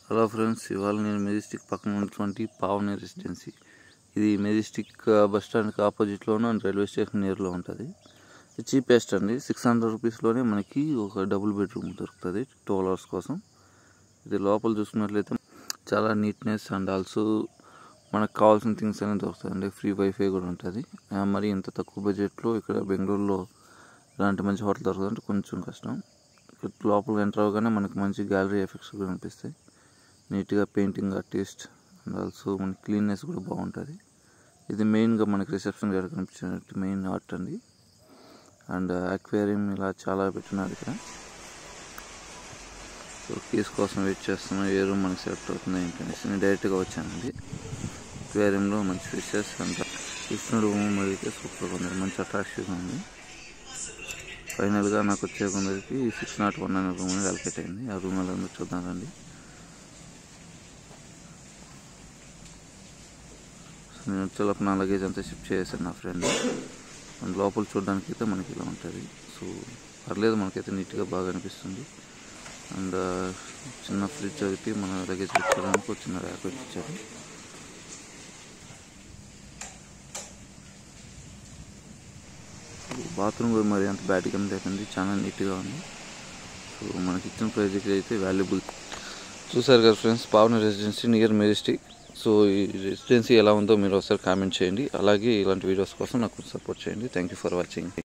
hello friends ఇవాళ నేను Majestic పక్కన ఉన్నటువంటి పావని రెసిడెన్సీ ఇది మెజెస్టిక్ బస్ స్టాండ్కి ఆపోజిట్లోను అండ్ రైల్వే స్టేషన్ నియర్లో ఉంటుంది ఇది చీపెస్ట్ అండి సిక్స్ హండ్రెడ్ రూపీస్లోనే మనకి ఒక డబుల్ బెడ్రూమ్ దొరుకుతుంది ట్వెల్వ్ అవర్స్ కోసం ఇది లోపల చూసుకున్నట్లయితే చాలా నీట్నెస్ అండ్ ఆల్సో మనకు కావాల్సిన థింగ్స్ అనేది దొరుకుతాయండి ఫ్రీ వైఫై కూడా ఉంటుంది ఆ, మరి ఇంత తక్కువ బడ్జెట్లో ఇక్కడ బెంగళూరులో ఇలాంటి మంచి హోటల్ దొరకదంటే కొంచెం కష్టం ఇక్కడ లోపలికి ఎంటర్ అవ్వగానే మనకి మంచి గ్యాలరీ ఎఫెక్ట్స్ కూడా కనిపిస్తాయి నీట్గా పెయింటింగ్ ఆర్టిస్ట్ అండ్ ఆల్సో మన క్లీన్నెస్ కూడా బాగుంటుంది ఇది మెయిన్గా మనకి రిసెప్షన్ గారు కనిపించినట్టు మెయిన్ ఆర్ట్ అండి అండ్ అక్వేరియం ఇలా చాలా పెట్టినారు ఇక్కడ సో కేస్ కోసం వెయిట్ చేస్తున్నాం ఏ రూమ్ మనకి సెలెక్ట్ అవుతుంది ఏంటనేసి నేను డైరెక్ట్గా వచ్చానండి అక్వేరియంలో మంచి ఫిషెస్ అండ్ కృష్ణుడు రూమ్ అయితే సూపర్గా ఉంది మంచి అట్రాక్టివ్గా ఉంది ఫైనల్గా నాకు వచ్చే కొందరికి సిక్స్ నాట్ వన్ అనే రూమ్ అనేది అలకేట్ అయింది ఆ రూమ్ ఎలా ఉందో చూద్దాం రండి సో నేను వచ్చేలోపు నా లగేజ్ అంతా షిఫ్ట్ చేశాను నా ఫ్రెండ్ అండ్ లోపల చూడడానికి అయితే మనకి ఇలా ఉంటుంది సో పర్లేదు మనకైతే నీట్గా బాగా అనిపిస్తుంది అండ్ చిన్న ఫ్రిడ్జ్ ఒకటి మన లగేజ్ పెట్టుకోవడానికి ఒక చిన్న ర్యాక్ ఒకటి ఇచ్చారు బాత్రూమ్ కూడా మరి అంత బ్యాడ్గా లేదండి చాలా నీట్గా ఉంది సో మనకి ఇచ్చిన ప్రైజ్కి అయితే వాల్యుబుల్ చూసారు కదా friends Pavana residency near Majestic so ఈ రెసిడెన్సీ ఎలా ఉందో మీరు ఒకసారి కామెంట్ చేయండి అలాగే ఇలాంటి వీడియోస్ కోసం నాకు సపోర్ట్ చేయండి థ్యాంక్ యూ ఫర్ వాచింగ్